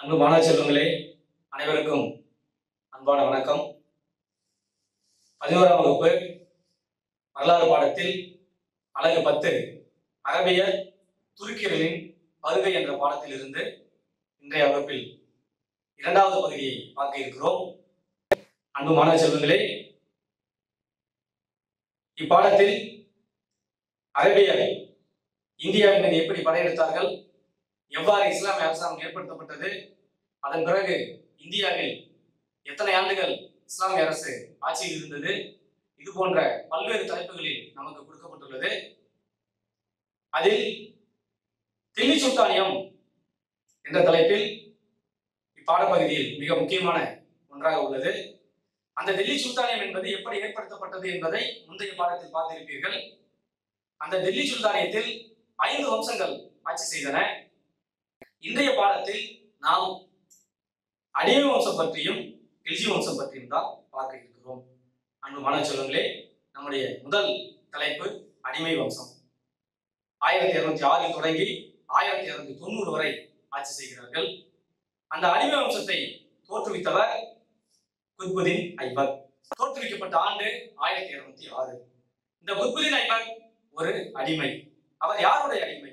அன்பு மாணவ செல்வங்களே அனைவருக்கும் அன்பான வணக்கம் பதினோராம் வகுப்பு வரலாறு பாடத்தில் அழகு பத்து அரபியர் துருக்கியர்களின் வருகை என்ற பாடத்தில் இருந்து இன்றைய வகுப்பில் இரண்டாவது பகுதியை பார்க்க இருக்கிறோம் அன்பு மாணவ செல்வங்களே இப்பாடத்தில் அரபியர் இந்தியாவின் மீது எப்படி படையெடுத்தார்கள் எவ்வாறு இஸ்லாமிய அரசாங்கம் ஏற்படுத்தப்பட்டது அதன் பிறகு இந்தியாவில் எத்தனை ஆண்டுகள் இஸ்லாமிய அரசு ஆட்சியில் இருந்தது இது போன்ற பல்வேறு தலைப்புகளில் நமக்கு கொடுக்கப்பட்டுள்ளது அதில் தில்லி சுல்தானியம் என்ற தலைப்பில் இப்பாடப்பகுதியில் மிக முக்கியமான ஒன்றாக உள்ளது அந்த டெல்லி சுல்தானியம் என்பது எப்படி ஏற்படுத்தப்பட்டது என்பதை முந்தைய பாடத்தில் பார்த்திருப்பீர்கள் அந்த டெல்லி சுல்தானியத்தில் ஐந்து வம்சங்கள் ஆட்சி செய்தன இன்றைய பாடத்தில் நாம் அடிமை வம்சம் பற்றியும் கில்ஜி வம்சம் பற்றியும் தான் பார்க்க இருக்கிறோம் அன்பு மாணவ செல்வங்களே நம்முடைய முதல் தலைப்பு அடிமை வம்சம் ஆயிரத்தி இருநூத்தி ஆறில் தொடங்கி ஆயிரத்தி இருநூத்தி தொண்ணூறு வரை ஆட்சி செய்கிறார்கள் அந்த அடிமை வம்சத்தை தோற்றுவித்தவர் குத்புதீன் ஐபக் தோற்றுவிக்கப்பட்ட ஆண்டு ஆயிரத்தி இருநூத்தி ஆறு இந்த குத்புதீன் ஐபக் ஒரு அடிமை அவர் யாருடைய அடிமை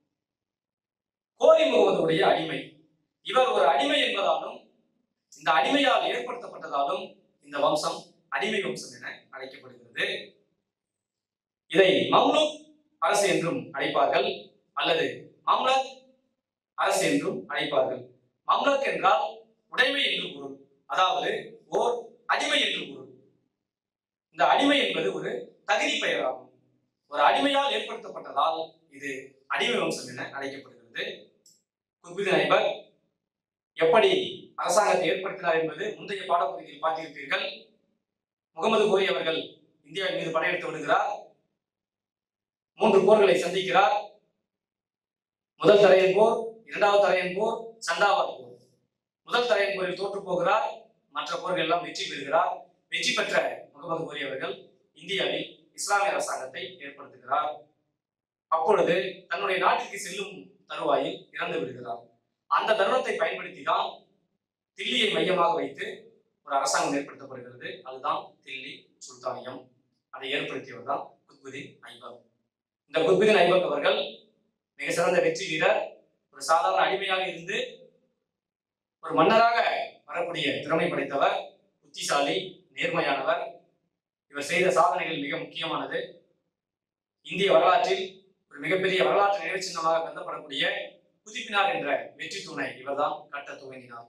கோரி முகமதுடைய அடிமை இவர் ஒரு அடிமை என்பதாலும் இந்த அடிமையால் ஏற்படுத்தப்பட்டதாலும் இந்த வம்சம் அடிமை வம்சம் என அழைக்கப்படுகிறது இதை மம்லுக் அரசு என்றும் அழைப்பார்கள் அல்லது மம்லக் அரசு என்றும் அழைப்பார்கள் மம்லக் என்றால் உடைமை என்று பொருள் அதாவது ஓர் அடிமை என்று பொருள் இந்த அடிமை என்பது ஒரு தகுதி பெயராகும் ஒரு அடிமையால் ஏற்படுத்தப்பட்டதால் இது அடிமை வம்சம் என அழைக்கப்படுகிறது குத்புதீன் ஐபக் எப்படி அரசாங்கத்தை ஏற்படுத்தினார் என்பது முந்தைய பாடப்பகுதியில் பார்த்திருப்பீர்கள் முகமது கோரி அவர்கள் இந்தியாவின் மீது படையெடுத்து விடுகிறார் மூன்று போர்களை சந்திக்கிறார் முதல் தரையன் போர் இரண்டாவது தரையன் போர் சண்டாவர் போர் முதல் தரையன் போரில் தோற்று போகிறார் மற்ற போர்கள் எல்லாம் வெற்றி பெறுகிறார் வெற்றி பெற்ற முகமது கோரி அவர்கள் இந்தியாவில் இஸ்லாமிய அரசாங்கத்தை ஏற்படுத்துகிறார் அப்பொழுது தன்னுடைய நாட்டிற்கு செல்லும் தருவாயில் இறந்து விடுகிறார் அந்த தருணத்தை பயன்படுத்தி தான் தில்லியை மையமாக வைத்து ஒரு அரசாங்கம் ஏற்படுத்தப்படுகிறது அதுதான் தில்லி சுல்தானியம் அதை ஏற்படுத்தியவர் தான் குத்புதீன் ஐபக் இந்த குத்புதீன் ஐபக் அவர்கள் மிக சிறந்த வெற்றி வீரர் ஒரு சாதாரண அடிமையாக இருந்து ஒரு மன்னராக வரக்கூடிய திறமை படைத்தவர் புத்திசாலி நேர்மையானவர் இவர் செய்த சாதனைகள் மிக முக்கியமானது இந்திய வரலாற்றில் ஒரு மிகப்பெரிய வரலாற்று நினைவு சின்னமாக கருதப்படக்கூடிய புதுப்பினார் என்ற வெற்றி தூணை இவர்தான் கட்ட துவங்கினார்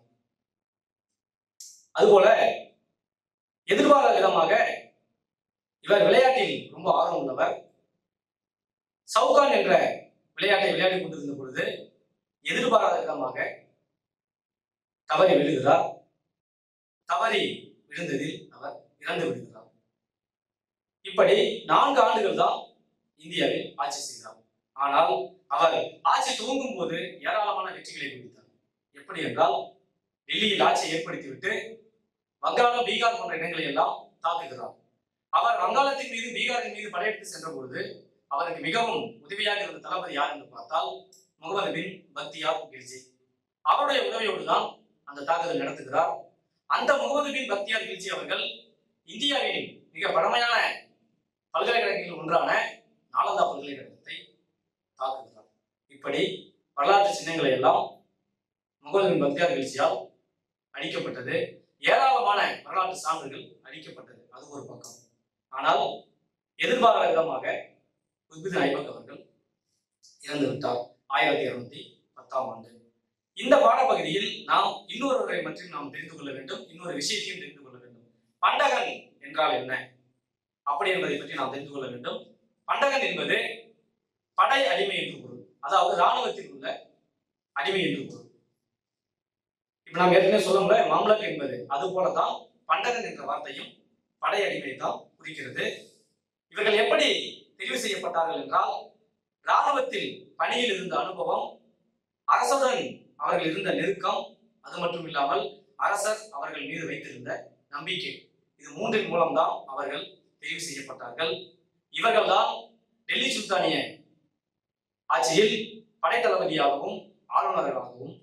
அதுபோல எதிர்பாராத விதமாக இவர் விளையாட்டில் ரொம்ப ஆர்வம் உள்ளவர் சவுகான் என்ற விளையாட்டை விளையாடி கொண்டிருந்த பொழுது எதிர்பாராத விதமாக தவறி விழுகிறார் தவறி விழுந்ததில் அவர் இறந்து விடுகிறார் இப்படி நான்கு ஆண்டுகள் தான் இந்தியாவில் ஆட்சி செய்கிறார் ஆனால் அவர் ஆட்சி துவங்கும் போது ஏராளமான வெற்றிகளை குவித்தார் எப்படி என்றால் டெல்லியில் ஆட்சியை ஏற்படுத்திவிட்டு வங்காளம் பீகார் போன்ற இடங்களை எல்லாம் தாக்குகிறார் அவர் வங்காளத்தின் மீது பீகாரின் மீது படையெடுத்து சென்ற பொழுது அவருக்கு மிகவும் உதவியாக இருந்த தளபதி யார் என்று பார்த்தால் முகமது பின் பக்தியார் கில்ஜி அவருடைய உதவியோடு தான் அந்த தாக்குதல் நடத்துகிறார் அந்த முகமது பின் பக்தியார் கில்ஜி அவர்கள் இந்தியாவின் மிக பழமையான பல்கலைக்கழகங்களில் ஒன்றான நாலந்தா பல்கலைக்கழகத்தை தாக்குகிறார் இப்படி வரலாற்று சின்னங்களை எல்லாம் முகமது பின் பக்தியார் கில்ஜியால் அழிக்கப்பட்டது ஏராளமான வரலாற்று சான்றுகள் அளிக்கப்பட்டது அது ஒரு பக்கம் ஆனால் எதிர்பாராத விதமாக உத்பிதன் ஐபக் அவர்கள் இறந்து விட்டார் ஆயிரத்தி இருநூத்தி பத்தாம் ஆண்டு இந்த பாடப்பகுதியில் நாம் இன்னொருவரை பற்றி நாம் தெரிந்து கொள்ள வேண்டும் இன்னொரு விஷயத்தையும் தெரிந்து கொள்ள வேண்டும் பண்டகன் என்றால் என்ன அப்படி என்பதை பற்றி நாம் தெரிந்து கொள்ள வேண்டும் பண்டகன் என்பது படை அடிமை என்று பொருள் அதாவது இராணுவத்தில் உள்ள அடிமை என்று பொருள் இப்ப நாம் ஏற்கனவே சொல்லல மம்லக் என்பது அது போலதான் பண்டகன் என்ற வார்த்தையும் படை அடிமை தான் குறிக்கிறது இவர்கள் எப்படி தெரிவு செய்யப்பட்டார்கள் என்றால் இராணுவத்தில் பணியில் இருந்த அனுபவம் அரசுடன் அவர்கள் இருந்த நெருக்கம் அது மட்டும் இல்லாமல் அரசர் அவர்கள் மீது வைத்திருந்த நம்பிக்கை இது மூன்றின் மூலம்தான் அவர்கள் தெரிவு செய்யப்பட்டார்கள் இவர்கள்தான் டெல்லி சுல்தானிய ஆட்சியில் படைத்தளபதியாகவும் ஆளுநர்களாகவும்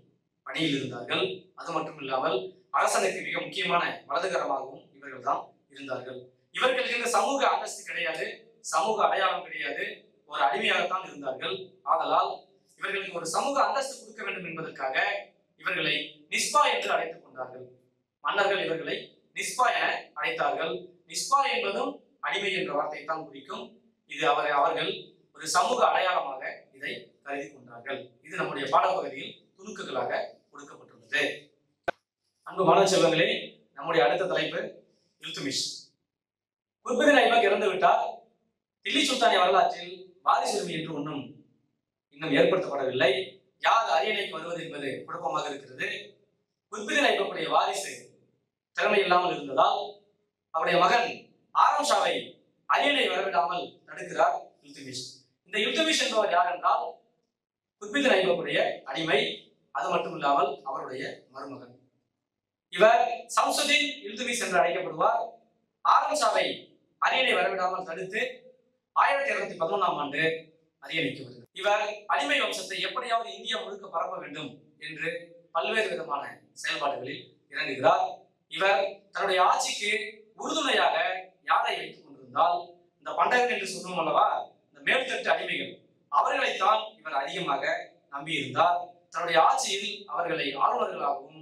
பணியில் இருந்தார்கள் அது மட்டும் இல்லாமல் அரசனுக்கு மிக முக்கியமான வலதுகரமாகவும் இவர்கள் தான் இருந்தார்கள் இவர்களுக்கு இந்த சமூக அந்தஸ்து கிடையாது சமூக அடையாளம் கிடையாது ஒரு அடிமையாகத்தான் இருந்தார்கள் ஆதலால் இவர்களுக்கு ஒரு சமூக அந்தஸ்து கொடுக்க வேண்டும் என்பதற்காக இவர்களை நிஸ்பா என்று அழைத்துக் கொண்டார்கள் மன்னர்கள் இவர்களை நிஸ்பா என அழைத்தார்கள் நிஸ்பா என்பதும் அடிமை என்ற வார்த்தை தான் குறிக்கும் இது அவர் அவர்கள் ஒரு சமூக அடையாளமாக இதை கருதி கொண்டார்கள் இது நம்முடைய பாடப்பகுதியில் துணுக்குகளாக கொடுக்கப்பட்டுள்ளது அன்பு மாணவ செல்வங்களே நம்முடைய அடுத்த தலைப்பு இல்துமிஷ் குர்புதீன் ஐபக் இறந்து விட்டார் தில்லி சுல்தானிய வரலாற்றில் வாரிசுரிமை என்று ஒன்றும் இன்னும் ஏற்படுத்தப்படவில்லை யார் அரியணைக்கு வருவது என்பது குழப்பமாக இருக்கிறது குர்புதீன் ஐபக்குடைய வாரிசு திறமை இல்லாமல் இருந்ததால் அவருடைய மகன் ஆரம் ஷாவை அரியணை வரவிடாமல் தடுக்கிறார் இல்துமிஷ் இந்த இல்துமிஷ் என்பவர் யார் என்றால் குர்புதீன் ஐபக்குடைய அடிமை அது மட்டும் இல்லாமல் அவருடைய மருமகன் இவர் சம்சுதீன் இல்துமிஷ் என்று அழைக்கப்படுவார் ஆரம் ஷாவை அரியணை வரவிடாமல் தடுத்து ஆயிரத்தி இருநூத்தி பதினொன்றாம் ஆண்டு அரியணைக்கு வருகிறார் இவர் அடிமை வம்சத்தை எப்படியாவது இந்தியா முழுக்க பரப்ப வேண்டும் என்று பல்வேறு விதமான செயல்பாடுகளில் இறங்குகிறார் இவர் தன்னுடைய ஆட்சிக்கு உறுதுணையாக யாரை வைத்துக் கொண்டிருந்தால் இந்த பண்டகன் என்று சொல்லும் அல்லவா இந்த மேல்தட்டு அடிமைகள் அவர்களைத்தான் இவர் அதிகமாக நம்பியிருந்தார் தன்னுடைய ஆட்சியில் அவர்களை ஆளுநர்களாகவும்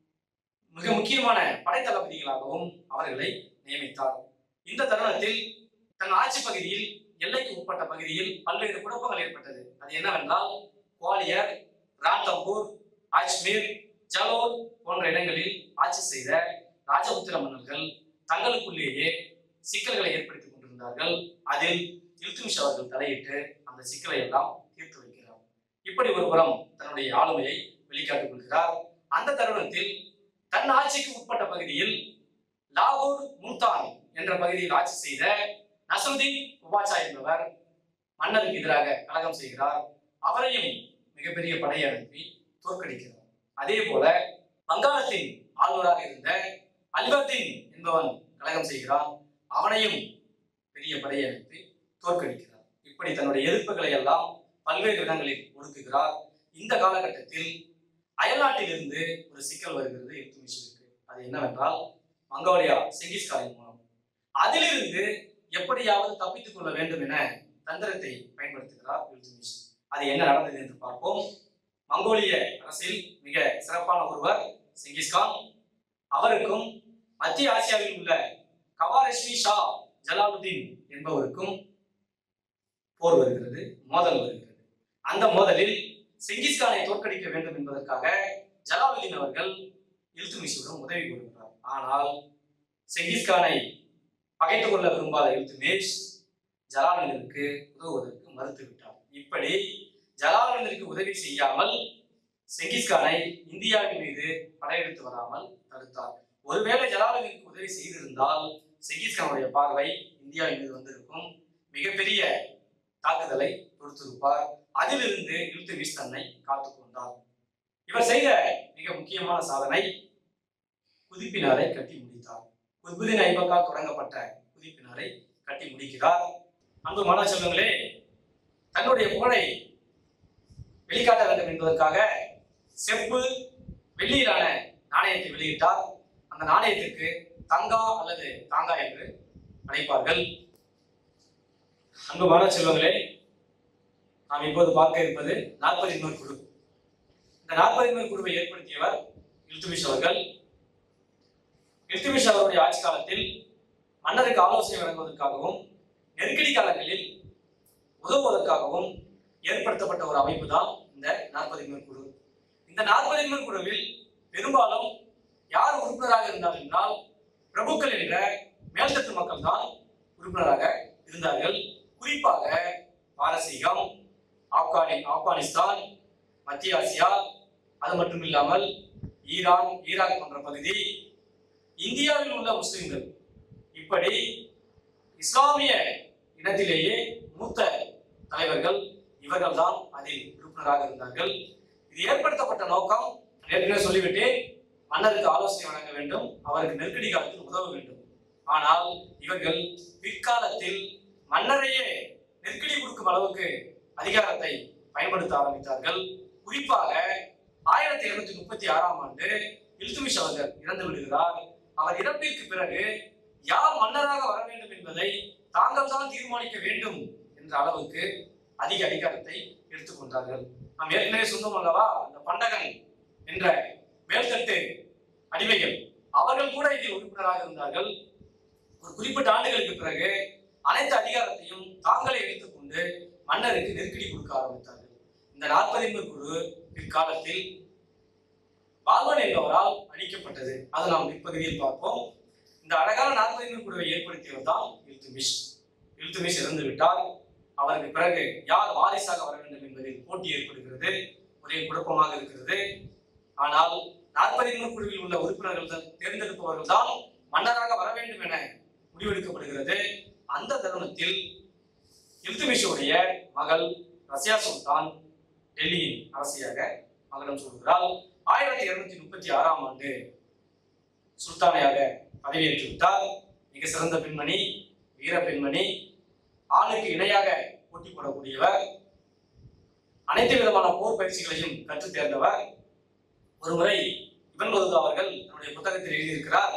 மிக முக்கியமான படைத்தளபதிகளாகவும் அவர்களை நியமித்தார் இந்த தருணத்தில் தன் ஆட்சி பகுதியில் எல்லைக்கு உட்பட்ட பகுதியில் பல்வேறு குழப்பங்கள் ஏற்பட்டது அது என்னவென்றால் குவாலியர் ராந்தம்பூர் அஜ்மீர் ஜலோர் போன்ற இடங்களில் ஆட்சி செய்த ராஜபுத்திர மன்னர்கள் தங்களுக்குள்ளேயே சிக்கல்களை ஏற்படுத்திக் கொண்டிருந்தார்கள் அதில் இல்துமிஷ் அவர்கள் தலையிட்டு அந்த சிக்கலை எல்லாம் தீர்த்து வைக்கிறார் இப்படி ஒரு புறம் தன்னுடைய ஆளுமையை வெளிக்காட்டிக் கொள்கிறார் அந்த தருணத்தில் தன் ஆட்சிக்கு உட்பட்ட பகுதியில் லாகூர் முல்தான் என்ற பகுதியில் ஆட்சி செய்த நசருதீன் உபாச்சா என்பவர் மன்னருக்கு எதிராக கலகம் செய்கிறார் அவரையும் மிகப்பெரிய படையை அனுப்பி தோற்கடிக்கிறார் அதே போல வங்காளத்தின் ஆளுநராக இருந்த அல்வர்தீன் என்பவன் கலகம் செய்கிறான் அவனையும் பெரிய படையை அனுப்பி தோற்கடிக்கிறார் இப்படி தன்னுடைய எதிர்ப்புகளை எல்லாம் பல்வேறு இடங்களில் ஒடுக்குகிறார் இந்த காலகட்டத்தில் அயல்நாட்டிலிருந்து ஒரு சிக்கல் வருகிறது இல்துமிஷிற்கு அது என்னவென்றால் மங்கோலியா செங்கிஸ்காரின் மூலம் அதிலிருந்து எப்படியாவது தப்பித்துக் கொள்ள வேண்டும் என தந்திரத்தை பயன்படுத்துகிறார் இல்துமிஷ் அது என்ன நடந்தது என்று பார்ப்போம் மங்கோலிய அரசில் மிக சிறப்பான ஒருவர் செங்கிஸ்கான் அவருக்கும் மத்திய ஆசியாவில் உள்ள கவாரஷ்மி ஷா ஜலாலுதீன் என்பவருக்கும் போர் வருகிறது மோதல் வருகிறது அந்த மோதலில் செங்கிஸ்கானை தோற்கடிக்க வேண்டும் என்பதற்காக ஜலாலுதீன் அவர்கள் இல்துமிஷிடம் உதவி கொடுக்கிறார் ஆனால் செங்கிஸ்கானை பகைத்துக் கொள்ள விரும்பாத இல்துமிஷ் ஜலாலுதீனுக்கு உதவுவதற்கு மறுத்துவிட்டார் இப்படி ஜலாலுதீனுக்கு உதவி செய்யாமல் செங்கிஸ்கானை இந்தியாவின் மீது படையெடுத்து வராமல் தடுத்தார் ஒருவேளை ஜலாலுதீனுக்கு உதவி செய்திருந்தால் செங்கிஸ்கானுடைய பார்வை இந்தியாவின் மீது வந்திருக்கும் மிகப்பெரிய தாக்குதலை தொடுத்திருப்பார் அதிலிருந்து இல்துமிஷ் தன்னை காத்துக் கொண்டார் இவர் செய்த மிக முக்கியமான சாதனை குதிப்பினாரை கட்டி முடித்தார் குத்புதீன் ஐபக்கால் தொடங்கப்பட்ட குதிப்பினாரை கட்டி முடிக்கிறார் அன்பு மாணவ செல்வங்களே தன்னுடைய புகழை வெளிக்காட்ட வேண்டும் என்பதற்காக செப்பு வெள்ளியிலான நாணயத்தை வெளியிட்டார் அந்த நாணயத்திற்கு தங்கா அல்லது தாங்கா என்று அழைப்பார்கள் அன்பு மாணவ செல்வங்களே நாம் இப்போது பார்க்க இருப்பது நாற்பது இன்னொரு குழு இந்த நாற்பது இன்னொரு குழுவை ஏற்படுத்தியவர் இல்துமிஷ் அவர்கள் இல்துமிஷ் அவருடைய ஆட்சி காலத்தில் மன்னருக்கு ஆலோசனை வழங்குவதற்காகவும் நெருக்கடி காலங்களில் உதவுவதற்காகவும் ஏற்படுத்தப்பட்ட ஒரு அமைப்பு தான் இந்த நாற்பது குழு இந்த நாற்பது குழுவில் பெரும்பாலும் யார் உறுப்பினராக இருந்தார் என்றால் பிரபுக்கள் என்ற மேல்தட்டு மக்கள் தான் உறுப்பினராக இருந்தார்கள் குறிப்பாக பாரசீகம் ஆப்கானி ஆப்கானிஸ்தான் மத்திய ஆசியா அது மட்டும் இல்லாமல் ஈரான் ஈராக் போன்ற பகுதி இந்தியாவில் உள்ள முஸ்லிம்கள் இப்படி இஸ்லாமிய இனத்திலேயே மூத்த தலைவர்கள் இவர்கள் தான் அதில் உறுப்பினராக இருந்தார்கள் இது ஏற்படுத்தப்பட்ட நோக்கம் ஏற்கனவே சொல்லிவிட்டேன் மன்னருக்கு ஆலோசனை வழங்க வேண்டும் அவருக்கு நெருக்கடி காலத்தில் உதவ வேண்டும் ஆனால் இவர்கள் பிற்காலத்தில் மன்னரையே நெருக்கடி கொடுக்கும் அளவுக்கு அதிகாரத்தை பயன்படுத்த ஆரம்பித்தார்கள் குறிப்பாக ஆயிரத்தி இருநூத்தி முப்பத்தி ஆறாம் ஆண்டு இல்துமிஷ் அவர்கள் இறந்து விடுகிறார் அவர் இறப்பிற்கு பிறகு யார் மன்னராக வர வேண்டும் என்பதை தாங்கள் தான் தீர்மானிக்க வேண்டும் என்ற அளவுக்கு அதிக அதிகாரத்தை எடுத்துக்கொண்டார்கள் நாம் ஏற்கனவே சொன்னோம் அல்லவா அந்த பண்டகன் என்ற மேல்தட்டு அடிமைகள் அவர்கள் கூட இதில் உறுப்பினராக இருந்தார்கள் ஒரு குறிப்பிட்ட ஆண்டுகளுக்கு பிறகு அனைத்து அதிகாரத்தையும் தாங்களே எடுத்துக்கொண்டு மன்னருக்கு நெருக்கடி கொடுக்க ஆரம்பித்தார்கள் இந்த நாற்பதின்மை குழு பிற்காலத்தில் பால்வன் என்பவரால் அழிக்கப்பட்டது அதை நாம் இப்பகுதியில் பார்ப்போம் இந்த அழகான நாற்பதின்மை குழுவை ஏற்படுத்தியவர் தான் இல்துமிஷ் இல்துமிஷ் இறந்து விட்டார் அவருக்கு பிறகு யார் வாரிசாக வர வேண்டும் என்பதில் போட்டி ஏற்படுகிறது ஒரே குழப்பமாக இருக்கிறது ஆனால் நாற்பதின்மை குழுவில் உள்ள உறுப்பினர்கள் தான் தேர்ந்தெடுப்பவர்கள் தான் மன்னராக வர வேண்டும் என முடிவெடுக்கப்படுகிறது அந்த தருணத்தில் இல்துமிஷுடைய மகள் ரஷ்யா சுல்தான் டெல்லியின் அரசியாக மகனம் சொல்கிறாள் ஆயிரத்தி இருநூத்தி முப்பத்தி ஆறாம் ஆண்டு சுல்தானையாக பதவியேற்று விட்டார் மிக சிறந்த பெண்மணி வீர பெண்மணி ஆணுக்கு இணையாக போட்டி போடக்கூடியவர் அனைத்து விதமான போர் பயிற்சிகளையும் கற்றுத் தேர்ந்தவர் ஒருமுறை இவன் பதுதா அவர்கள் தன்னுடைய புத்தகத்தில் எழுதியிருக்கிறார்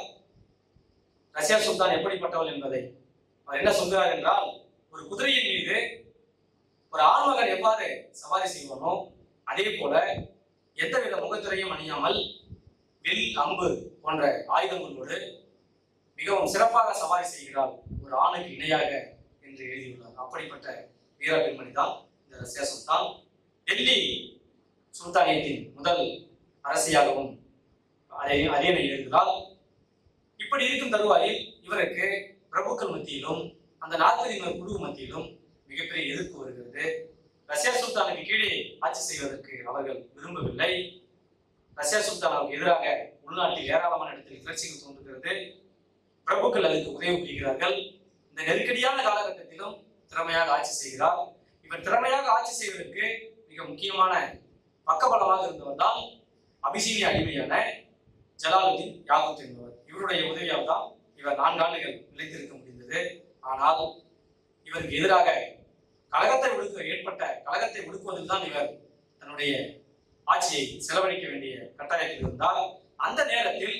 ரஷ்யா சுல்தான் எப்படிப்பட்டவள் என்பதை அவர் என்ன சொல்கிறார் என்றால் ஒரு குதிரையின் மீது ஒரு ஆண்மகன் எவ்வாறு சவாரி செய்வானோ அதே போல எந்தவித முகத்திரையும் அணியாமல் வில் அம்பு போன்ற ஆயுதங்களோடு மிகவும் சிறப்பாக சவாரி செய்கிறாள் ஒரு ஆணுக்கு இணையாக என்று எழுதியுள்ளார் அப்படிப்பட்ட வீர பெண்மணி தான் இந்த ரஷ்யா சுல்தான் டெல்லி சுல்தானியத்தின் முதல் அரசியாகவும் அதை அரியணை ஏறுகிறாள் இப்படி இருக்கும் தருவாயில் இவருக்கு பிரபுக்கள் மத்தியிலும் அந்த நாற்பதினர் குழு மத்தியிலும் மிகப்பெரிய எதிர்ப்பு வருகிறது ரஷ்யா சுல்தானுக்கு கீழே ஆட்சி செய்வதற்கு அவர்கள் விரும்பவில்லை ரஷ்யா சுல்தானுக்கு எதிராக உள்நாட்டில் ஏராளமான இடத்தில் கிளர்ச்சிகள் தோன்றுகிறது பிரபுக்கள் அதுக்கு உதவி புரிகிறார்கள் இந்த நெருக்கடியான காலகட்டத்திலும் திறமையாக ஆட்சி செய்கிறார் இவர் திறமையாக ஆட்சி செய்வதற்கு மிக முக்கியமான பக்கபலமாக இருந்தவர் தான் அபிசீனிய அடிமையான ஜலாலுதீன் யாகுத் என்பவர் இவருடைய உதவியால் தான் இவர் நான்காண்டுகள் நிலைத்திருக்க முடிந்தது ஆனால் இவருக்கு எதிராக கழகத்தை ஒடுக்க ஏற்பட்ட கழகத்தை ஒடுக்குவதில் தான் இவர் தன்னுடைய ஆட்சியை செலவழிக்க வேண்டிய கட்டாயத்தில் இருந்தார் அந்த நேரத்தில்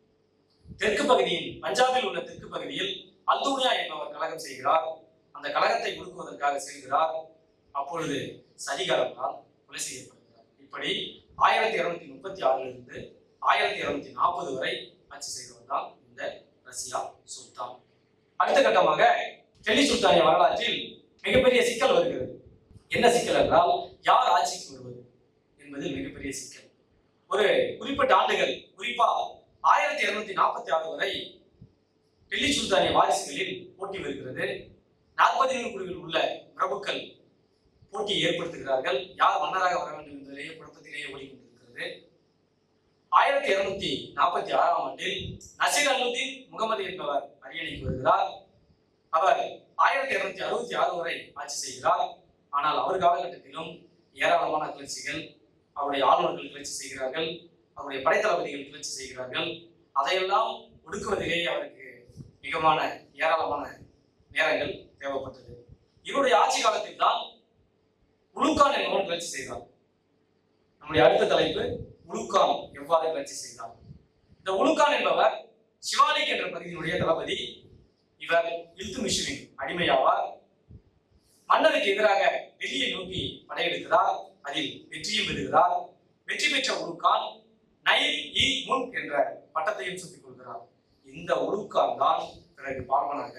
தெற்கு பகுதியில் பஞ்சாபில் உள்ள தெற்கு பகுதியில் அல்தூனியா என்பவர் கழகம் செய்கிறார் அந்த கழகத்தை ஒடுக்குவதற்காக செல்கிறார் அப்பொழுது சதிகாரத்தால் கொலை செய்யப்படுகிறார் இப்படி ஆயிரத்தி இருநூத்தி முப்பத்தி ஆறிலிருந்து ஆயிரத்தி இருநூத்தி நாற்பது வரை ஆட்சி செய்தவர் தான் இந்த ரஷ்யா சுல்தான் அடுத்த கட்டமாக டெல்லி சுல்தானிய வரலாற்றில் மிகப்பெரிய சிக்கல் வருகிறது என்ன சிக்கல் என்றால் யார் ஆட்சிக்கு வருவது என்பதில் மிகப்பெரிய சிக்கல் ஒரு குறிப்பிட்ட ஆண்டுகள் குறிப்பா ஆயிரத்தி இருநூத்தி நாற்பத்தி ஆறு வரை டெல்லி சுல்தானிய வாரிசுகளில் போட்டி வருகிறது நாற்பது குழுவில் உள்ள பிரபுக்கள் போட்டியை ஏற்படுத்துகிறார்கள் யார் மன்னராக வர வேண்டும் என்பதிலேயே குழப்பத்திலேயே ஓடிக்கொண்டிருக்கிறது ஆயிரத்தி இருநூத்தி நாற்பத்தி ஆறாம் ஆண்டில் நசீர் அல்லுதீன் முகமது என்பவர் அரியணைக்கு வருகிறார் அவர் ஆயிரத்தி இருநூத்தி அறுபத்தி ஆறு வரை ஆட்சி செய்கிறார் ஆனால் அவர் காலகட்டத்திலும் ஏராளமான கிளர்ச்சிகள் அவருடைய ஆளுநர்கள் கிளர்ச்சி செய்கிறார்கள் அவருடைய படைத்தளபதிகள் கிளர்ச்சி செய்கிறார்கள் அதையெல்லாம் ஒடுக்குவதிலேயே அவருக்கு மிகமான ஏராளமான நேரங்கள் தேவைப்பட்டது இவருடைய ஆட்சி காலத்தில் தான் உலுக்கான் என்பவன் கிளர்ச்சி செய்தார் நம்முடைய அடுத்த தலைப்பு உலுக்கான் எவ்வாறு கிளர்ச்சி செய்தார் இந்த உலுக்கான் என்பவர் சிவாலிக் என்ற பகுதியினுடைய தளபதி இவர் இல்துமிஷுவின் அடிமையாவார் மன்னருக்கு எதிராக டெல்லியை நோக்கி படையெடுக்கிறார் அதில் வெற்றியும் பெறுகிறார் வெற்றி பெற்ற உலுக்கான் நைல் இ முன் என்ற பட்டத்தையும் சுட்டிக் கொள்கிறார் இந்த உலுக்கான் தான் பிறகு பார்வனாக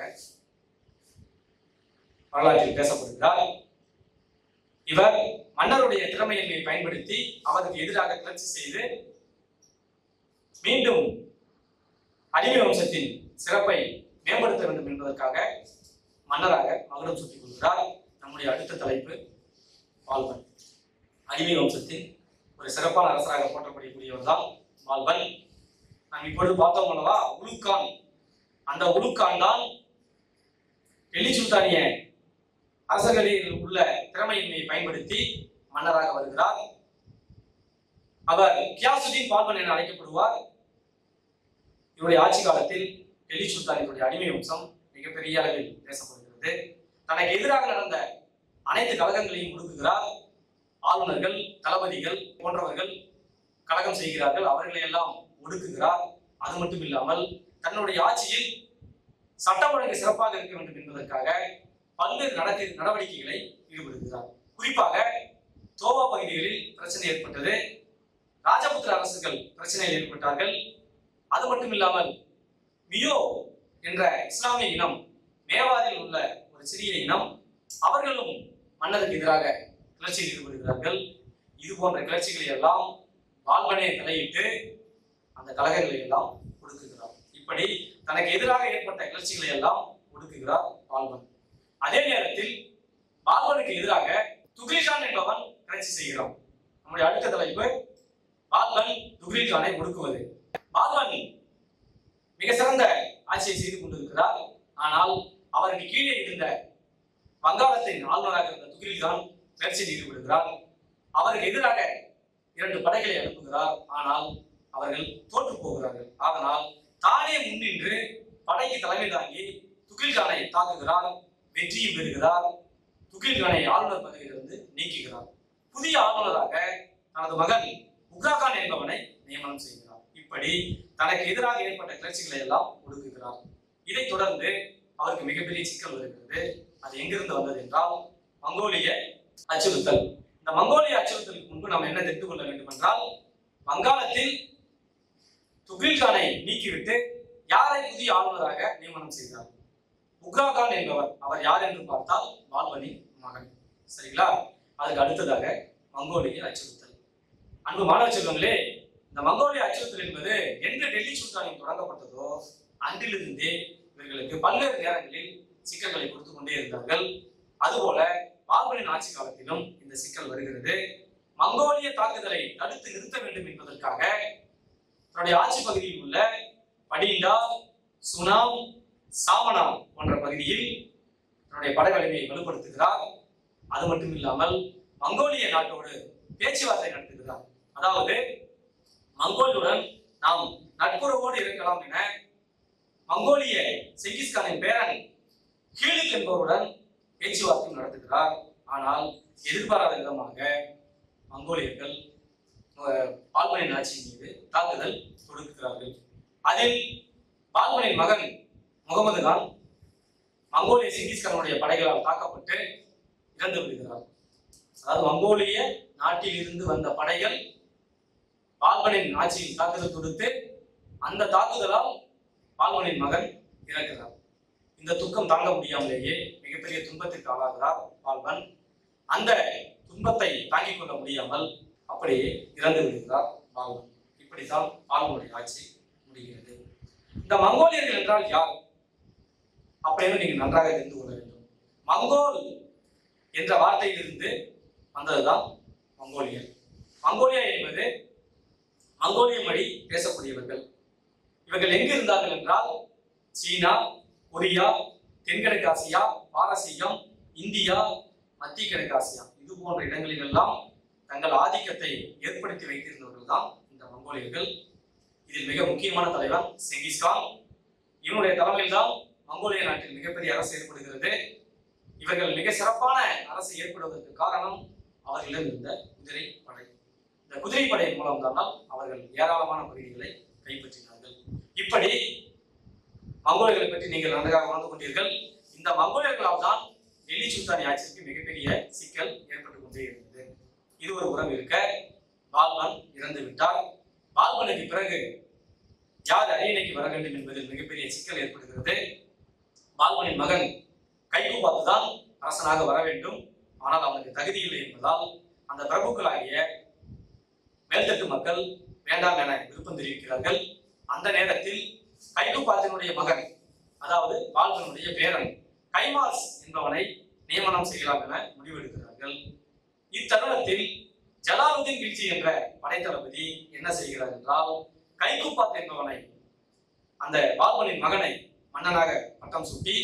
வரலாற்றில் பேசப்படுகிறார் இவர் மன்னருடைய திறமையின்மையை பயன்படுத்தி அவருக்கு எதிராக கிளர்ச்சி செய்து மீண்டும் அடிமை வம்சத்தின் சிறப்பை மேம்படுத்த வேண்டும் என்பதற்காக மன்னராக மகுடம் சுட்டிக் கொள்கிறார் நம்முடைய அடுத்த தலைப்பு பால்பன் அடிமை வம்சத்தின் ஒரு சிறப்பான அரசராக போற்றப்படக்கூடியவர் தான் பால்பன் நாம் இப்பொழுது பார்த்தோம் அல்லவா உலுக்கான் அந்த உலுக்கான் தான் டெல்லி சுல்தானிய அரசர்களில் உள்ள திறமையின்மையை பயன்படுத்தி மன்னராக வருகிறார் அவர் கியாசுதீன் பால்பன் என அழைக்கப்படுவார் இவருடைய ஆட்சி காலத்தில் டெல்லி சுல்தானினுடைய அடிமை வம்சம் மிகப்பெரிய அளவில் பேசப்படுகிறது தனக்கு எதிராக நடந்த அனைத்து கழகங்களையும் முடுக்குகிறார் ஆளுநர்கள் தளபதிகள் போன்றவர்கள் கலகம் செய்கிறார்கள் அவர்களை எல்லாம் ஒடுக்குகிறார் அது மட்டும் இல்லாமல் தன்னுடைய ஆட்சியில் சட்டம் ஒழுங்கு சிறப்பாக இருக்க வேண்டும் என்பதற்காக பல்வேறு நடக்க நடவடிக்கைகளை ஈடுபடுகிறார் குறிப்பாக தோவா பகுதிகளில் பிரச்சனை ஏற்பட்டது ராஜபுத்திர அரசுகள் பிரச்சனையில் ஏற்பட்டார்கள் அது மட்டும் இல்லாமல் மியோ என்ற இஸ்லாமிய இனம் மேவாரில் உள்ள ஒரு சிறிய இனம் அவர்களும் மன்னருக்கு எதிராக கிளர்ச்சியில் ஈடுபடுகிறார்கள் இது போன்ற கிளர்ச்சிகளை எல்லாம் பால்பனே தலையிட்டு அந்த கழகங்களை எல்லாம் ஒடுக்குகிறார் இப்படி தனக்கு எதிராக ஏற்பட்ட கிளர்ச்சிகளை எல்லாம் ஒடுக்குகிறார் பால்பன் அதே நேரத்தில் பால்பனுக்கு எதிராக துக்ரிகான் என்பவன் கிளர்ச்சி செய்கிறான் நம்முடைய அடுத்த தலைப்பு பால்பன் துக்ரிகானை ஒடுக்குவது பால்பன் மிக சிறந்த ஆட்சியை செய்து கொண்டிருக்கிறார் ஆனால் அவருக்கு கீழே இருந்த வங்காளத்தின் ஆளுநராக இருந்த துக்ரிகான் கிளர்ச்சியில் ஈடுபடுகிறார் அவருக்கு எதிராக இரண்டு படைகளை அனுப்புகிறார் ஆனால் அவர்கள் தோற்று போகிறார்கள் அதனால் தானே முன்னின்று படைக்கு தலைமை தாங்கி துகில்கானை தாக்குகிறார் வெற்றியும் பெறுகிறார் துகில்கானை ஆளுநர் பதவியிலிருந்து நீக்குகிறார் புதிய ஆளுநராக தனது மகன் உக்ராகான் என்பவனை நியமனம் செய்கிறார் இப்படி தனக்கு எதிராக ஏற்பட்ட கிளர்ச்சிகளை எல்லாம் ஒடுக்குகிறார் இதைத் தொடர்ந்து அவருக்கு மிகப்பெரிய சிக்கல் வருகிறது அது எங்கிருந்து வந்தது என்றால் மங்கோலிய அச்சுறுத்தல் இந்த மங்கோலிய அச்சுறுத்தலுக்கு முன்பு நாம் என்ன தெரிந்து கொள்ள வேண்டும் என்றால் வங்காளத்தில் துகில்கானை நீக்கிவிட்டு யாரை புதிய ஆளுநராக நியமனம் செய்தார் உக்ராகான் என்பவர் அவர் யார் என்று பார்த்தால் பால்பனின் மகன் சரிங்களா அதுக்கு அடுத்ததாக மங்கோலிய அச்சுறுத்தல் அன்பு மாணவ செல்வங்களே இந்த மங்கோலிய அச்சுறுத்தல் என்பது எந்த டெல்லி சுல்தானின் தொடங்கப்பட்டதோ அன்றிலிருந்தே இவர்களுக்கு பல்வேறு நேரங்களில் சிக்கல்களை கொடுத்து கொண்டே இருந்தார்கள் அதுபோல பால்பனின் ஆட்சி காலத்திலும் இந்த சிக்கல் வருகிறது மங்கோலிய தாக்குதலை தடுத்து நிறுத்த வேண்டும் என்பதற்காக தன்னுடைய ஆட்சி பகுதியில் உள்ள படிண்டா சுனாம் சாமனா போன்ற பகுதியில் தன்னுடைய படைவலிமையை வலுப்படுத்துகிறார் அது மட்டும் இல்லாமல் மங்கோலிய நாட்டோடு பேச்சுவார்த்தை நடத்துகிறார் அதாவது மங்கோலியுடன் நாம் நட்புறவோடு இருக்கலாம் என மங்கோலிய செங்கிஸ்கானின் பேரன் கீழுக் என்பவருடன் பேச்சுவார்த்தை நடத்துகிறார் ஆனால் எதிர்பாராத விதமாக மங்கோலியர்கள் அஹ், பால்பனின் ஆட்சியின் மீது தாக்குதல் தொடுக்கிறார்கள் அதில் பால்பனின் மகன் முகமது கான் மங்கோலிய சிங்கிஸ்கானுடைய படைகளால் தாக்கப்பட்டு இறந்து விடுகிறார் அதாவது மங்கோலிய நாட்டில் இருந்து வந்த படைகள் பால்பனின் ஆட்சியில் தாக்குதல் தொடுத்து அந்த தாக்குதலால் பால்பனின் மகன் இறக்கிறார் இந்த துக்கம் தாங்க முடியாமலேயே மிகப்பெரிய துன்பத்திற்கு ஆளாகிறார் பால்பன் அந்த துன்பத்தை தாங்கிக் கொள்ள முடியாமல் அப்படியே இறந்து விடுகிறார் பால்பன் இப்படித்தான் பால்பனுடைய ஆட்சி முடிகிறது இந்த மங்கோலியர்கள் என்றால் யார் அப்படின்னு நீங்க நன்றாக தெரிந்து கொள்ள வேண்டும் மங்கோல் என்ற வார்த்தையிலிருந்து வந்ததுதான் மங்கோலியர் மங்கோலியா என்பது மங்கோலிய மொழி பேசக்கூடியவர்கள் இவர்கள் எங்கு இருந்தார்கள் என்றால் சீனா கொரியா தென்கிழக்கு ஆசியா பாரசீகம் இந்தியா மத்திய கிழக்கு ஆசியா இது போன்ற இடங்களில் எல்லாம் தங்கள் ஆதிக்கத்தை ஏற்படுத்தி வைத்திருந்தவர்கள் தான் இந்த மங்கோலியர்கள் இதில் மிக முக்கியமான தலைவர் செங்கிஸ்கான் இவனுடைய தலைமையில் தான் மங்கோலிய நாட்டில் மிகப்பெரிய அரசு ஏற்படுகிறது இவர்கள் மிக சிறப்பான அரசு ஏற்படுவதற்கு காரணம் அவர்களிடம் இருந்த குதிரை படை இந்த குதிரை படையின் மூலம் தான் அவர்கள் ஏராளமான பகுதிகளை கைப்பற்றினார்கள் இப்படி மங்கோலியர்களை பற்றி நீங்கள் நன்றாக உணர்ந்து கொண்டீர்கள் இந்த மங்கோலியர்களால் தான் டெல்லி சுல்தானி ஆட்சிக்கு மிகப்பெரிய சிக்கல் ஏற்பட்டு கொண்டே இருந்தது இது ஒரு உரம் இருக்க பால்பன் இறந்து விட்டார் பால்பனுக்கு பிறகு யார் அரியணைக்கு வர வேண்டும் என்பதில் மிகப்பெரிய சிக்கல் ஏற்படுகிறது பால்பனின் மகன் கைகு பார்த்துதான் அரசனாக வர வேண்டும் ஆனால் அவனுக்கு தகுதி இல்லை என்பதால் அந்த பிரபுக்களாகிய மேல்தட்டு மக்கள் வேண்டாம் என விருப்பம் தெரிவிக்கிறார்கள் அந்த நேரத்தில் கைகுபாத்தினுடைய மகன் அதாவது பால்பனுடைய பேரன் கைமாஸ் என்பவனை நியமனம் செய்யலாம் என முடிவெடுக்கிறார்கள் இத்தருணத்தில் ஜலாலுதீன் கில்ஜி என்ற படைத்தளபதி என்ன செய்கிறார் என்றால் கைகுபாத் என்பவனை அந்த பால்பனின் மகனை மன்னனாக பட்டம் சூட்டி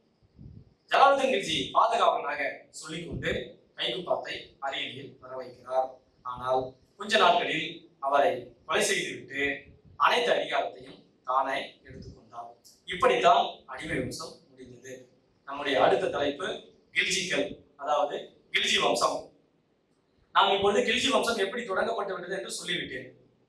ஜலாலுதீன் கில்ஜி பாதுகாவலனாக சொல்லிக்கொண்டு கைகுபாத்தை அரியணையில் வர வைக்கிறார் ஆனால் கொஞ்ச நாட்களில் அவரை கொலை செய்துவிட்டு அனைத்து அதிகாரத்தையும் தானே எடுத்துக்கொண்டார் இப்படித்தான் அடிமை வம்சம் முடிந்தது நம்முடைய அடுத்த தலைப்பு கில்ஜிகள் அதாவது கில்ஜி வம்சம் நாம் இப்பொழுது கில்ஜி வம்சம் எப்படி தொடங்கப்பட்டு விட்டது என்று சொல்லிவிட்டேன்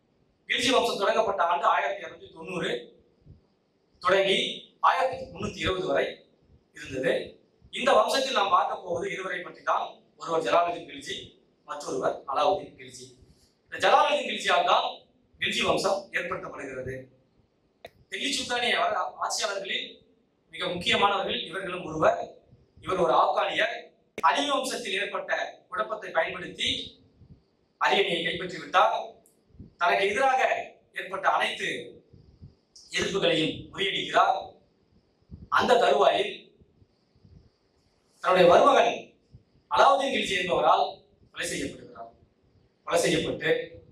கில்ஜி வம்சம் தொடங்கப்பட்ட ஆண்டு ஆயிரத்தி இருநூத்தி தொண்ணூறு தொடங்கி ஆயிரத்தி முன்னூத்தி இருபது வரை இருந்தது இந்த வம்சத்தில் நாம் பார்க்க போவது இருவரை பற்றி தான் ஒருவர் ஜலாலுதீன் கில்ஜி மற்றொருவர் அலாவுதீன் கில்ஜி இந்த ஜலாலுதீன் கில்ஜியால் தான் கில்ஜி வம்சம் ஏற்படுத்தப்படுகிறது டெல்லி சுல்தானிய வர- ஆட்சியாளர்களில் மிக முக்கியமானவர்கள் இவர்களும் ஒருவர் இவர் ஒரு ஆப்கானியர் அலி வம்சத்தில் ஏற்பட்ட குழப்பத்தை பயன்படுத்தி அரியணையை கைப்பற்றி விட்டார் தனக்கு எதிராக ஏற்பட்ட அனைத்து எதிர்ப்புகளையும் முறியடிக்கிறார் அந்த தருவாயில் தன்னுடைய மருமகன் அலாவுதீன் கில்ஜி என்பவரால் கொலை செய்யப்படுகிறார் கொலை செய்யப்பட்டு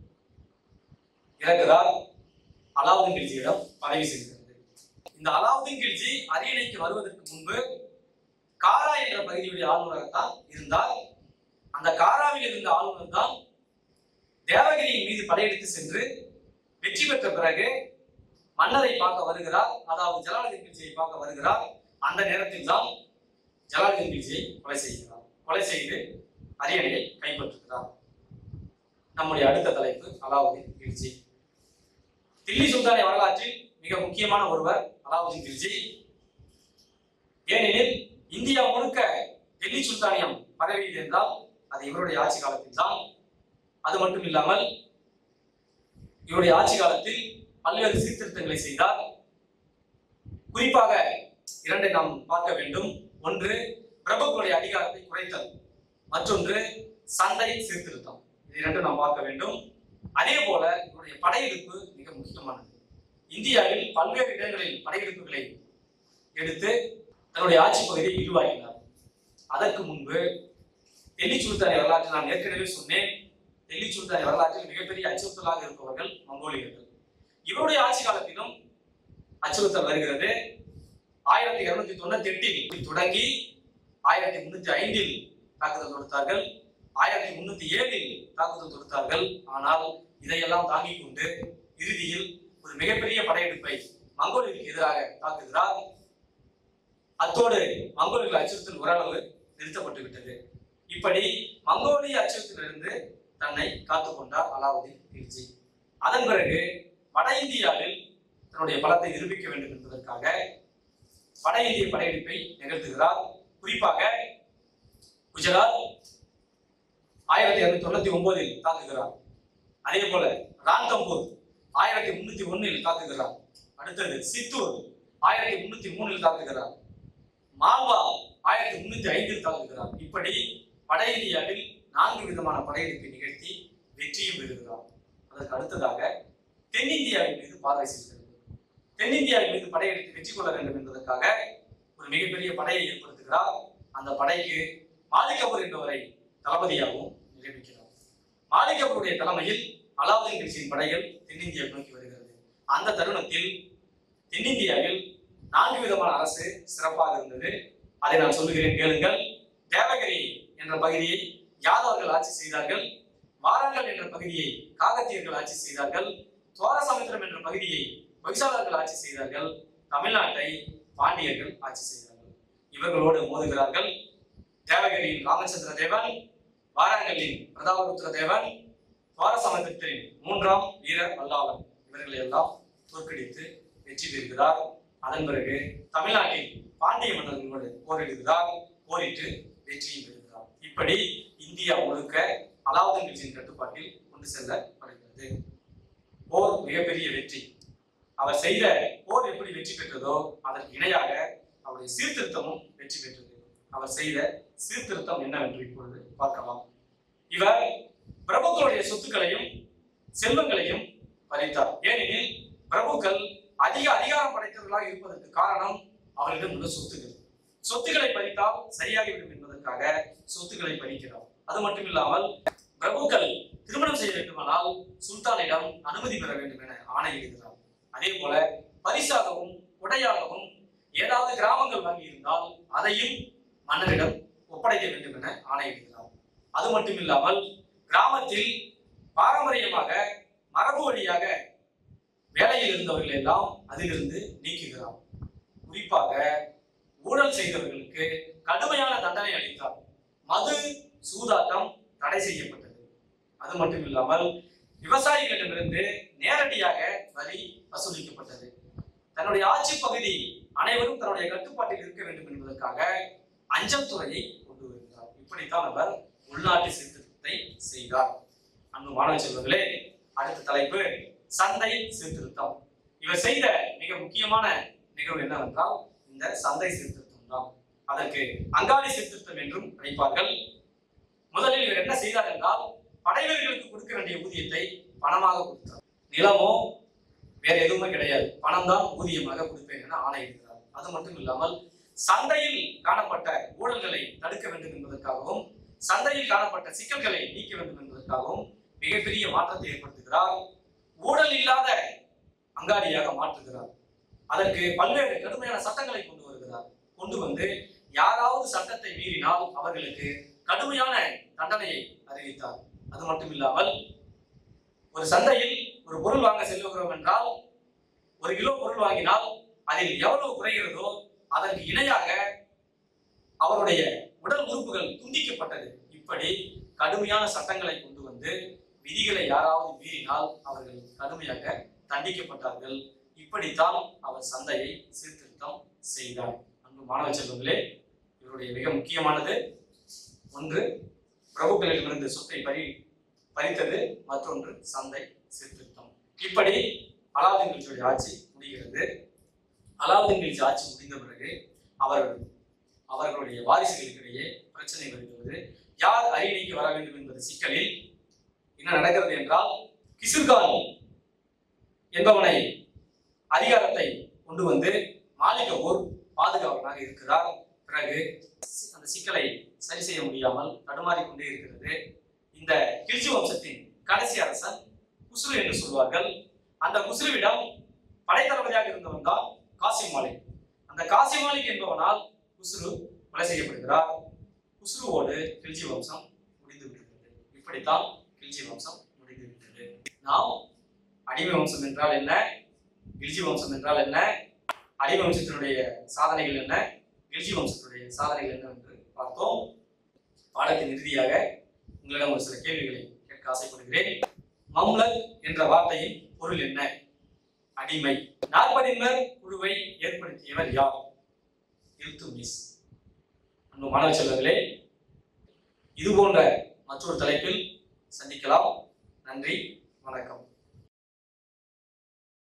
இறக்குகிறார் அலாவுதீன் கில்ஜியிடம் பதவி செல்கிறது இந்த அலாவுதீன் கில்ஜி அரியணைக்கு வருவதற்கு முன்பு காரா என்ற பகுதியுடைய ஆளுநராகத்தான் இருந்தார் அந்த காராவில் இருந்த ஆளுநர் தான் தேவகிரியின் மீது படையெடுத்து சென்று வெற்றி பெற்ற பிறகு மன்னரை பார்க்க வருகிறார் அதாவது ஜலாலுதீன் கில்ஜியை பார்க்க வருகிறார் அந்த நேரத்தில் தான் ஜலாலுதீன் கில்ஜியை கொலை செய்கிறார் கொலை செய்து அரியணையை கைப்பற்றுகிறார் நம்முடைய அடுத்த தலைப்பு அலாவுதீன் கில்ஜி தில்லி சுல்தானிய வரலாற்றில் மிக முக்கியமான ஒருவர் அலாவுதீன் கில்ஜி ஏனெனில் இந்தியா முழுக்க டெல்லி சுல்தானியம் பரவியது என்றால் அது இவருடைய ஆட்சி காலத்தில் தான் அது மட்டும் இல்லாமல் இவருடைய ஆட்சி காலத்தில் பல்வேறு சீர்திருத்தங்களை செய்தார் குறிப்பாக இரண்டை நாம் பார்க்க வேண்டும் ஒன்று பிரபுக்களுடைய அதிகாரத்தை குறைத்தல் மற்றொன்று சந்தை சீர்திருத்தம் இது இரண்டும் நாம் பார்க்க வேண்டும் அதே போல இவருடைய படையெடுப்பு மிக முக்கியமானது இந்தியாவில் பல்வேறு இடங்களில் படையெடுப்புகளை எடுத்து தன்னுடைய ஆட்சி பகுதியை விரிவாக்கினார் அதற்கு முன்பு டெல்லி சுல்தானிய வரலாற்றில் நான் ஏற்கனவே சொன்னேன் டெல்லி சுல்தானிய வரலாற்றில் மிகப்பெரிய அச்சுறுத்தலாக இருப்பவர்கள் மங்கோலியர்கள் இவருடைய ஆட்சி காலத்திலும் அச்சுறுத்தல் வருகிறது ஆயிரத்தி இருநூத்தி தொண்ணூத்தி எட்டில் தொடங்கி ஆயிரத்தி முன்னூத்தி ஐந்தில் தாக்குதல் தொடுத்தார்கள் ஆயிரத்தி முன்னூத்தி ஏழில் தாக்குதல் தொடுத்தார்கள் ஆனால் இதையெல்லாம் தாங்கிக் கொண்டு இறுதியில் ஒரு மிகப்பெரிய படையெடுப்பை மங்கோலியருக்கு எதிராக தாக்குகிறார் அத்தோடு மங்கோலியர்கள் அச்சுறுத்தல் ஓரளவு நிறுத்தப்பட்டு விட்டது இப்படி மங்கோலிய அச்சுறுத்தலிருந்து தன்னை காத்துக்கொண்டார் அலாவுதீன் கில்ஜி அதன் பிறகு வட இந்தியாவில் தன்னுடைய பலத்தை நிரூபிக்க வேண்டும் என்பதற்காக வட இந்திய படையெடுப்பை நிகழ்த்துகிறார் குறிப்பாக குஜராத் ஆயிரத்தி இருநூத்தி தொண்ணூத்தி ஒன்பதில் தாக்குகிறார் அதே போல ரான்கம்பூர் ஆயிரத்தி முன்னூத்தி ஒன்னில் தாக்குகிறார் அடுத்தது சித்தூர் ஆயிரத்தி முன்னூத்தி மூணில் தாக்குகிறார் மால்வா ஆயிரத்தி முன்னூத்தி ஐந்தில் தாக்குகிறார் இப்படி வட இந்தியாவில் நான்கு விதமான படையெடுப்பை நிகழ்த்தி வெற்றியும் பெறுகிறார் அதற்கு அடுத்ததாக தென்னிந்தியாவின் மீது பார்வை செல்கிறது தென்னிந்தியாவின் மீது படையெடுத்து வெற்றி கொள்ள வேண்டும் என்பதற்காக ஒரு மிகப்பெரிய படையை ஏற்படுத்துகிறார் அந்த படைக்கு மாலிகபூர் என்பவரை தளபதியாகவும் நியமிக்கிறார் மாலிகபூருடைய தலைமையில் அலாவுதீன் கில்ஜியின் படைகள் தென்னிந்தியா நோக்கி வருகிறது அந்த தருணத்தில் தென்னிந்தியாவில் நான்கு விதமான அரசு சிறப்பாக இருந்தது அதை நான் சொல்லுகிறேன் கேளுங்கள் தேவகிரி என்ற பகுதியை யாதவர்கள் ஆட்சி செய்தார்கள் வாரங்கல் என்ற பகுதியை காகத்தியர்கள் ஆட்சி செய்தார்கள் துவாரசமுத்திரம் என்ற பகுதியை ஹொய்சாளர்கள் ஆட்சி செய்தார்கள் தமிழ்நாட்டை பாண்டியர்கள் ஆட்சி செய்தார்கள் இவர்களோடு மோதுகிறார்கள் தேவகிரியின் ராமச்சந்திர தேவன் வாரங்கலின் பிரதாபருத்ர தேவன் துவாரசமுத்திரத்தின் மூன்றாம் வீர வல்லாளன் இவர்களை எல்லாம் தோற்கடித்து வெற்றி பெறுகிறார் அதன் பிறகு தமிழ்நாட்டில் பாண்டிய மன்னர்களோடு போரிடுகிறார் போரிட்டு வெற்றியும் பெறுகிறார் இப்படி இந்தியா முழுக்க அலாவுதீன் கில்ஜியின் கட்டுப்பாட்டில் கொண்டு செல்லப்படுகிறது போர் மிகப்பெரிய வெற்றி அவர் செய்த போர் எப்படி வெற்றி பெற்றதோ அதற்கு இணையாக அவருடைய சீர்திருத்தமும் வெற்றி பெற்றது அவர் செய்த சீர்திருத்தம் என்னவென்று இப்பொழுது பார்க்கலாம் இவர் பிரபுக்களுடைய சொத்துக்களையும் செல்வங்களையும் பறித்தார் ஏனெனில் பிரபுக்கள் அதிக அதிகாரம் படைத்தவர்களாக இருப்பதற்கு காரணம் அவர்களிடம் உள்ள சொத்துக்கள் சொத்துக்களை பறித்தால் சரியாகிவிடும் என்பதற்காக சொத்துக்களை பறிக்கிறார் அது மட்டும் இல்லாமல் பிரபுக்கள் திருமணம் செய்ய வேண்டுமானால் சுல்தானிடம் அனுமதி பெற வேண்டும் என ஆணையிடுகிறார் அதே போல பரிசாகவும் கொடையாகவும் ஏதாவது கிராமங்கள் வாங்கி இருந்தால் அதையும் மன்னரிடம் ஒப்படைக்க வேண்டும் என ஆணையிடுகிறார் அது மட்டும் இல்லாமல் கிராமத்தில் பாரம்பரியமாக மரபு வழியாக வேலையில் இருந்தவர்கள் எல்லாம் அதிலிருந்து நீக்குகிறார் குறிப்பாக ஊழல் செய்தவர்களுக்கு கடுமையான தண்டனை அளித்தார் மது சூதாட்டம் தடை செய்யப்பட்டது அது மட்டும் இல்லாமல் விவசாயிகளிடமிருந்து நேரடியாக வரி வசூலிக்கப்பட்டது தன்னுடைய ஆட்சி பகுதி அனைவரும் தன்னுடைய கட்டுப்பாட்டில் இருக்க வேண்டும் என்பதற்காக அஞ்சல் துறையை கொண்டு வருகிறார் இப்படித்தான் அவர் உள்நாட்டு சீர்திருத்தத்தை செய்தார் அன்பு மாணவ செல்வங்களே அடுத்த தலைப்பு சந்தை சீர்திருத்தம் இவர் செய்த மிக முக்கியமான நிகழ்வு என்னவென்றால் இந்த சந்தை சீர்திருத்தம் தான் அதற்கு அங்காடி சீர்திருத்தம் என்றும் அழைப்பார்கள் முதலில் இவர் என்ன செய்தார் என்றால் படைவீரர்களுக்கு கொடுக்க வேண்டிய ஊதியத்தை பணமாக கொடுத்தார் நிலமோ வேற எதுவுமே கிடையாது பணம் தான் ஊதியமாக கொடுப்பேன் என ஆணையிடுகிறார் அது மட்டும் இல்லாமல் சந்தையில் காணப்பட்ட ஊழல்களை தடுக்க வேண்டும் என்பதற்காகவும் சந்தையில் காணப்பட்ட சிக்கல்களை நீக்க வேண்டும் என்பதற்காகவும் மிகப்பெரிய மாற்றத்தை ஏற்படுத்துகிறார் ஊழல் இல்லாத அங்காடியாக மாற்றுகிறார் அதற்கு பல்வேறு கடுமையான சட்டங்களை கொண்டு வருகிறார் கொண்டு வந்து யாராவது சட்டத்தை மீறினால் அவர்களுக்கு கடுமையான தண்டனையை அறிவித்தார் அது மட்டும் இல்லாமல் ஒரு சந்தையில் ஒரு பொருள் வாங்க செல்லுகிறோம் என்றால் ஒரு கிலோ பொருள் வாங்கினால் அதில் எவ்வளவு குறைகிறதோ அதற்கு இணையாக அவருடைய உடல் உறுப்புகள் துண்டிக்கப்பட்டது இப்படி கடுமையான சட்டங்களை கொண்டு வந்து விதிகளை யாராவது மீறினால் அவர்கள் கடுமையாக தண்டிக்கப்பட்டார்கள் இப்படித்தான் அவர் சந்தையை சீர்திருத்தம் செய்தார் அன்பு மாணவ செல்வங்களே இவருடைய மிக முக்கியமானது ஒன்று பிரபுக்களிடமிருந்து சொத்தை பறி பறித்தது மற்றொன்று சந்தை சீர்திருத்தம் இப்படி அலாவுதீன் கில்ஜியுடைய ஆட்சி முடிகிறது அலாவுதீன் கில்ஜி ஆட்சி முடிந்த பிறகு அவர்கள் அவர்களுடைய வாரிசுகளுக்கிடையே பிரச்சனை வருகிறது யார் அரியணைக்கு வர வேண்டும் என்பது சிக்கலில் என்ன நடக்கிறது என்றால் கிசுர்கான் என்பவனை அதிகாரத்தை கொண்டு வந்து மாலிகபூர் பாதுகாவலனாக இருக்கிறார் பிறகு சி- அந்த சிக்கலை சரி செய்ய முடியாமல் தடுமாறிக் கொண்டே இருக்கிறது இந்த கில்ஜி வம்சத்தின் கடைசி அரசன் குஸ்ரு என்று சொல்வார்கள் அந்த குஸ்ருவிடம் படைத்தளபதியாக இருந்தவன் தான் காசிம் மாலிக் அந்த காசிம் மாலிக் என்பவனால் குஸ்ரு கொலை செய்யப்படுகிறார் குஸ்ருவோடு கில்ஜி வம்சம் முடிந்து விடுகிறது இப்படித்தான் கில்ஜி வம்சம் முடிந்து விட்டது நாம் அடிமை வம்சம் என்றால் என்ன கில்ஜி வம்சம் என்றால் என்ன அடிமை வம்சத்தினுடைய சாதனைகள் என்ன கில்ஜி வம்சத்தினுடைய சாதனைகள் என்ன என்று பார்த்தோம் பாடத்தின் இறுதியாக உங்களிடம் ஒரு சில கேள்விகளை கேட்க ஆசைப்படுகிறேன் மம்லக் என்ற வார்த்தையின் பொருள் என்ன அடிமை நாற்பதின்மர் குழுவை ஏற்படுத்தியவர் யார் இல்துமிஸ் அன்பு மாணவ செல்வங்களே இது போன்ற மற்றொரு தலைப்பில் சந்திக்கலாம் நன்றி வணக்கம்